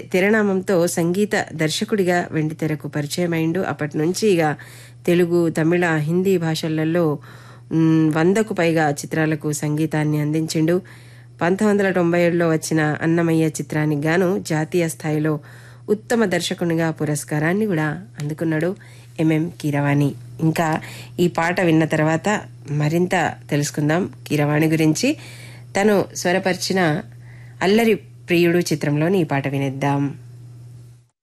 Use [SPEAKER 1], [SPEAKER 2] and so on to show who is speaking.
[SPEAKER 1] తిరణామంతో సంగీత దర్శకుడిగా వెండితెరకు పరిచయం అయిండు అప్పటి నుంచి ఇక తెలుగు తమిళ హిందీ భాషలలో మ్, వందకు పైగా చిత్రాలకు సంగీతాన్ని అందించిండు పంతొమ్మిది వందల తొంభై ఏడులో వచ్చిన అన్నమయ్య చిత్రానికి గాను జాతీయ స్థాయిలో ఉత్తమ దర్శకునిగా పురస్కారాన్ని కూడా అందుకున్నాడు ఎంఎం కీరవాణి ఇంకా ఈ పాట విన్న తర్వాత మరింత తెలుసుకుందాం కీరవాణి గురించి తను స్వరపరిచిన అల్లరి ప్రియుడు చిత్రంలోని ఈ పాట వినేద్దాం